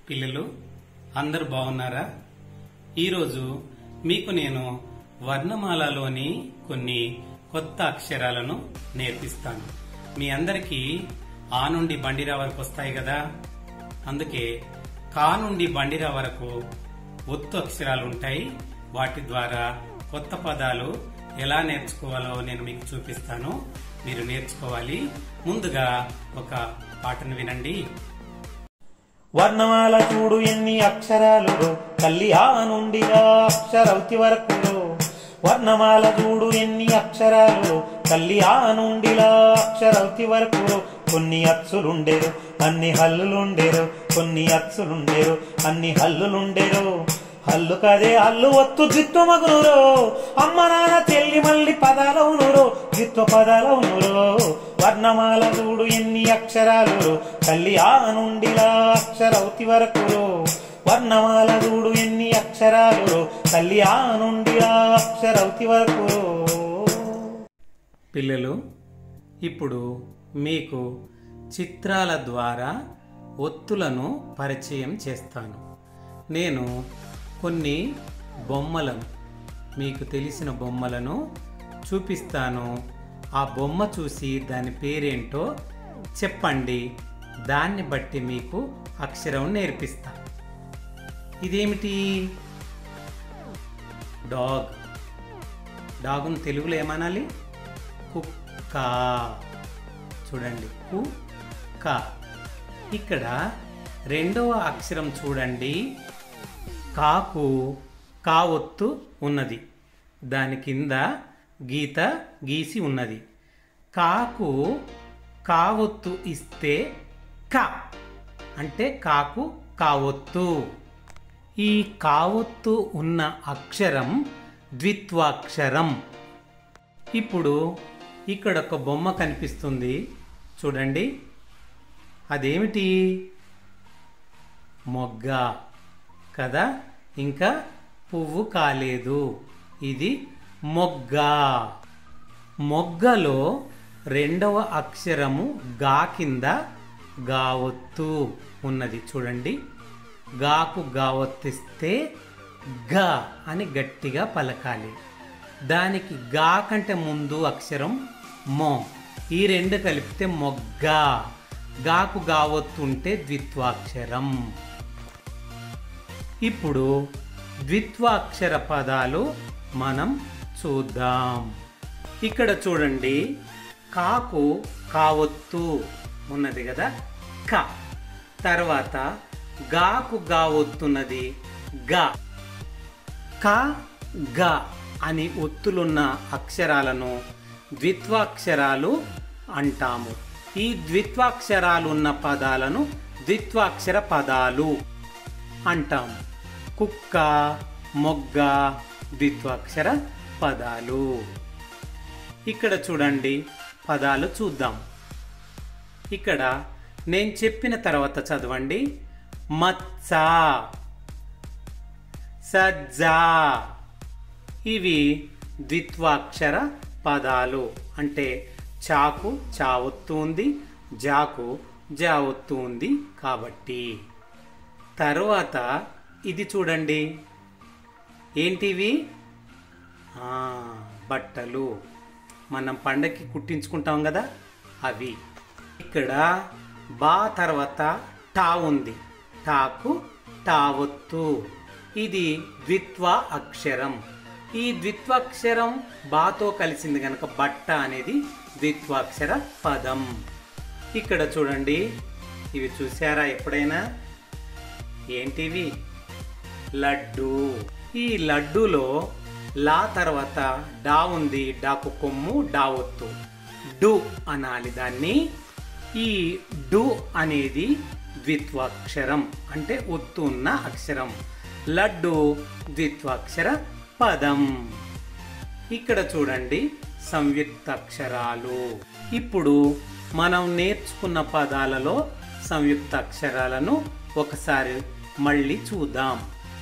పిల్లలు అందరు బాగున్నారా ఈరోజు మీకు నేను వర్ణమాలలోని కొన్ని కొత్త అక్షరాలను నేర్పిస్తాను మీ అందరికీ ఆ నుండి బండిరా వరకు వస్తాయి కదా అందుకే కా నుండి బండిరా వరకు ఒత్తు అక్షరాలు ఉంటాయి వాటి ద్వారా కొత్త పదాలు ఎలా నేర్చుకోవాలో నేను మీకు చూపిస్తాను మీరు నేర్చుకోవాలి ముందుగా ఒక పాటను వినండి వర్ణమాల చూడు ఎన్ని అక్షరాలు తల్లి ఆ నుండి ఆ అక్షరవతి వరకు వర్ణమాల చూడు ఎన్ని అక్షరాలు తల్లి ఆ నుండి ఆ అక్షరవతి వరకు కొన్ని అచ్చులుండేరు అన్ని హల్లులుండేరు కొన్ని అచ్చులుండేరు అన్ని హల్లులుండేరు హల్లు కదే హల్లు ఒత్తు జిత్తు మగునురో అమ్మ నాన్న చెల్లి మళ్ళీ పదాలవునురో జిత్తు పదాలవునురో వర్ణమాల చూడు ఎన్ని అక్షరాలు తల్లి ఆ నుండిలా అక్షరవతి వరకు వర్ణమాల చూడు ఎన్ని అక్షరాలు తల్లి ఆ నుండిలా అక్షరవతి వరకు పిల్లలు ఇప్పుడు మీకు చిత్రాల ద్వారా ఒత్తులను పరిచయం చేస్తాను నేను కొన్ని బొమ్మలను మీకు తెలిసిన బొమ్మలను చూపిస్తాను ఆ బొమ్మ చూసి దాని పేరేంటో చెప్పండి దాన్ని బట్టి మీకు అక్షరం నేర్పిస్తా ఇదేమిటి డాగ్ డాగును తెలుగులో ఏమనాలి కుక్క చూడండి కుక్క ఇక్కడ రెండవ అక్షరం చూడండి కాకు కావొత్తు ఉన్నది దాని కింద గీత గీసి ఉన్నది కాకు కావొత్తు ఇస్తే క అంటే కాకు కావొత్తు ఈ కావొత్తు ఉన్న అక్షరం ద్విత్వాక్షరం ఇప్పుడు ఇక్కడ ఒక బొమ్మ కనిపిస్తుంది చూడండి అదేమిటి మొగ్గ కదా ఇంకా పువ్వు కాలేదు ఇది మొగ్గ మొగ్గలో రెండవ అక్షరము గా కింద గావొత్తు ఉన్నది చూడండి గాకు గావొత్తిస్తే గ అని గట్టిగా పలకాలి దానికి గా కంటే ముందు అక్షరం మొ ఈ రెండు కలిపితే మొగ్గ గాకు గావొత్తుంటే ద్విత్వాక్షరం ఇప్పుడు ద్విత్వాక్షర పదాలు మనం చూద్దాం ఇక్కడ చూడండి కాకు కావొత్తు ఉన్నది కదా క తర్వాత గాకు గావొత్తున్నది గ క గ అని ఒత్తులున్న అక్షరాలను ద్విత్వాక్షరాలు అంటాము ఈ ద్విత్వాక్షరాలు ఉన్న పదాలను ద్విత్వాక్షర పదాలు అంటాం కుక్క మొగ్గ ద్విత్వాక్షర పదాలు ఇక్కడ చూడండి పదాలు చూద్దాం ఇక్కడ నేను చెప్పిన తర్వాత చదవండి మచ్చ సజ్జ ఇవి ద్విత్వాక్షర పదాలు అంటే చాకు చావొత్తు ఉంది జాకు జావొత్తు ఉంది కాబట్టి తర్వాత ఇది చూడండి ఏంటివి ఆ, బట్టలు మనం పండక్కి కుట్టించుకుంటాం కదా అవి ఇక్కడ బా తర్వాత టా ఉంది టాకు టావొత్తు ఇది ద్విత్వ అక్షరం ఈ ద్విత్వాక్షరం బాతో కలిసింది కనుక బట్ట అనేది ద్విత్వాక్షర పదం ఇక్కడ చూడండి ఇవి చూసారా ఎప్పుడైనా ఏంటివి లడ్డు ఈ లడ్డూలో లా తర్వాత డా ఉంది డాకు కొమ్ము డా ఒత్తు డు అనాలి దాన్ని ఈ డు అనేది ద్విత్వాక్షరం అంటే ఒత్తు ఉన్న అక్షరం లడ్డు ద్విత్వాక్షర పదం ఇక్కడ చూడండి సంయుక్తాక్షరాలు ఇప్పుడు మనం నేర్చుకున్న పదాలలో సంయుక్తాక్షరాలను ఒకసారి మళ్ళీ చూద్దాం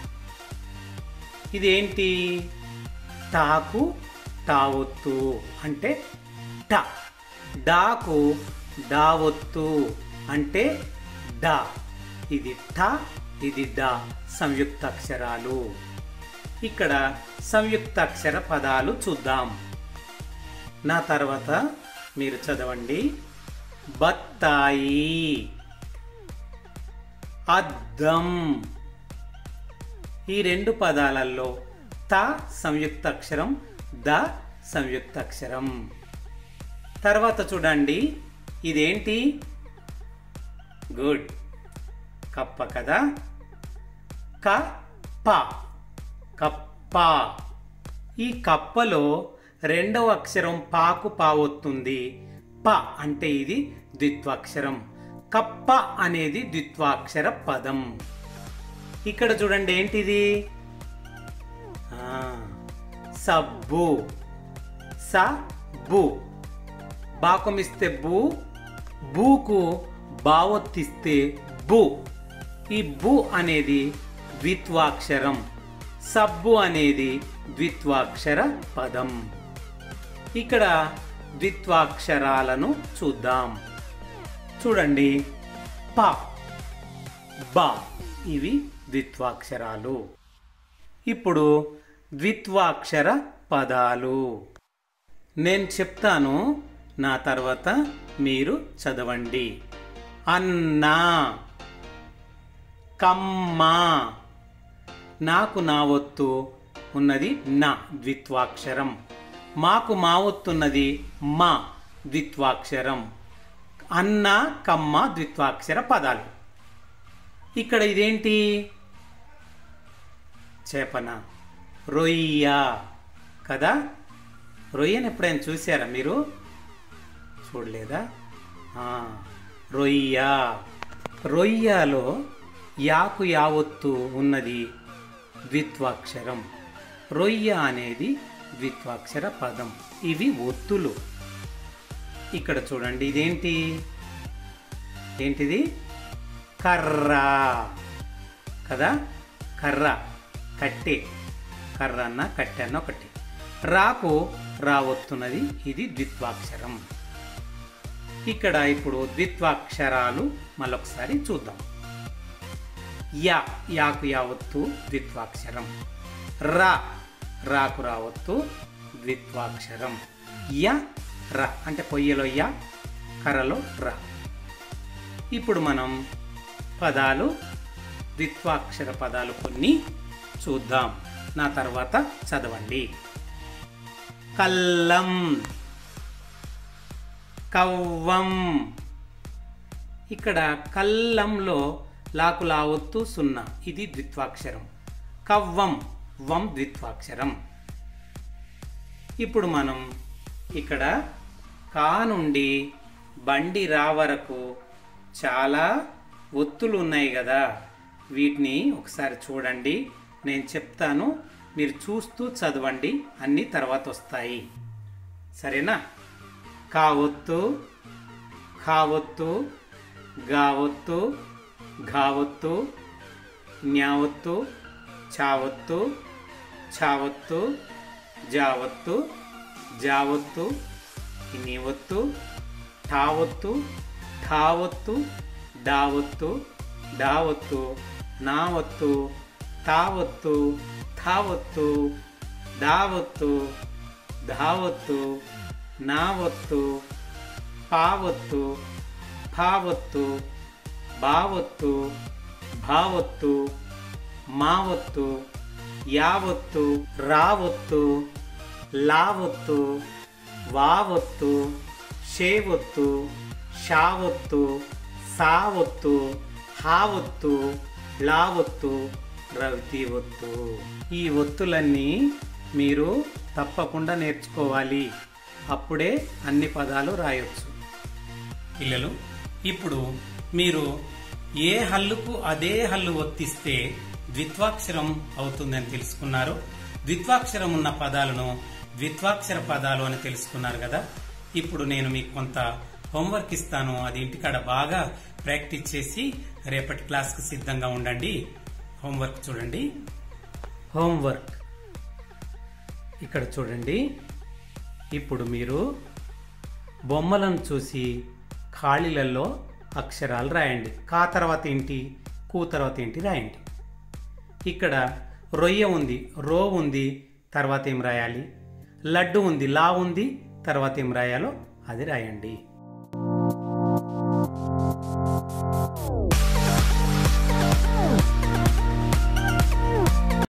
ఇదేంటి టాకు టావొత్తు అంటే ట డాకు డావొత్తు అంటే డా ఇది ఠ ఇది ద సంయుక్తాక్షరాలు ఇక్కడ సంయుక్తాక్షర పదాలు చూద్దాం నా తర్వాత మీరు చదవండి బత్తాయి అద్దం ఈ రెండు పదాలలో త సంయుక్తాక్షరం ద సంయుక్తాక్షరం తర్వాత చూడండి ఇదేంటి గుడ్ కప్ప కదా కప్ప కప్ప ఈ కప్పలో రెండవ అక్షరం పాకు పావొస్తుంది ప అంటే ఇది ద్విత్వాక్షరం కప్ప అనేది ద్విత్వాక్షర పదం ఇక్కడ చూడండి ఏంటిది ఆ, సబ్బు సబ్బు బాకమిస్తే బు బూకు బావొత్తిస్తే బు ఈ బు అనేది ద్విత్వాక్షరం సబ్బు అనేది ద్విత్వాక్షర పదం ఇక్కడ ద్విత్వాక్షరాలను చూద్దాం చూడండి ప బ ఇవి ద్విత్వాక్షరాలు ఇప్పుడు ద్విత్వాక్షర పదాలు నేను చెప్తాను నా తర్వాత మీరు చదవండి అన్నా కమ్మ నాకు నా ఒత్తు ఉన్నది నా ద్విత్వాక్షరం మాకు మా ఒత్తున్నది మా ద్విత్వాక్షరం అన్న కమ్మ ద్విత్వాక్షర పదాలు ఇక్కడ ఇదేంటి చేపన రొయ్య కదా రొయ్యను ఎప్పుడైనా చూసారా మీరు చూడలేదా ఆ, రొయ్య రొయ్యలో యాకు యావత్తు ఉన్నది ద్విత్వాక్షరం రొయ్య అనేది ద్విత్వాక్షర పదం ఇవి ఒత్తులు ఇక్కడ చూడండి ఇదేంటి ఏంటిది కర్ర కదా కర్ర కట్టె కర్ర అన్న కట్టె అన్న ఒకటి రాకు రావొత్తున్నది ఇది ద్విత్వాక్షరం ఇక్కడ ఇప్పుడు ద్విత్వాక్షరాలు మళ్ళొకసారి చూద్దాం యా యాకు యావత్తు ద్విత్వాక్షరం రా రాకు రావత్తు ద్విత్వాక్షరం య ర అంటే పొయ్యలో య కర్రలో ర ఇప్పుడు మనం పదాలు ద్విత్వాక్షర పదాలు కొన్ని చూద్దాం నా తర్వాత చదవండి కల్లం కవ్వం ఇక్కడ కల్లంలో లాకు లావత్తు సున్నా ఇది ద్విత్వాక్షరం కవ్వం వం ద్విత్వాక్షరం ఇప్పుడు మనం ఇక్కడ కా నుండి బండి రా వరకు చాలా ఒత్తులు ఉన్నాయి కదా వీటిని ఒకసారి చూడండి నేను చెప్తాను మీరు చూస్తూ చదవండి అన్నీ తర్వాత వస్తాయి సరేనా కావొత్తు ఖావొత్తు గావొత్తు ఘావొత్తు న్యావొత్తు చావొత్తు ఛావొత్తు జావొత్తు జావొత్తు నీవొత్తు ఠావొత్తు ఠావొత్తు డావొత్తు డావొత్తు నావొత్తు తావొత్తు థావొత్తు దావొత్తు ధావొత్తు నావొత్తు పావొత్తు ఫావొత్తు బావొత్తు భావొత్తు మావొత్తు యావొత్తు రావొత్తు లావొత్తు వావొత్తు షేవొత్తు షావొత్తు సావొత్తు హావొత్తు లావొత్తు రవితి ఒత్తు ఈ ఒత్తులన్నీ మీరు తప్పకుండా నేర్చుకోవాలి అప్పుడే అన్ని పదాలు రాయొచ్చు పిల్లలు ఇప్పుడు మీరు ఏ హల్లుకు అదే హల్లు ఒత్తిస్తే ద్విత్వాక్షరం అవుతుందని తెలుసుకున్నారు ద్విత్వాక్షరం ఉన్న పదాలను ద్విత్వాక్షర పదాలు అని తెలుసుకున్నారు కదా ఇప్పుడు నేను మీకు కొంత హోంవర్క్ ఇస్తాను అది ఇంటికాడ బాగా ప్రాక్టీస్ చేసి రేపటి క్లాస్కి సిద్ధంగా ఉండండి హోంవర్క్ చూడండి హోంవర్క్ ఇక్కడ చూడండి ఇప్పుడు మీరు బొమ్మలను చూసి ఖాళీలలో అక్షరాలు రాయండి కా తర్వాత ఏంటి కు తర్వాత ఏంటి రాయండి ఇక్కడ రొయ్య ఉంది రో ఉంది తర్వాత ఏం రాయాలి లడ్డు ఉంది లా ఉంది తర్వాత ఏం రాయాలో అది రాయండి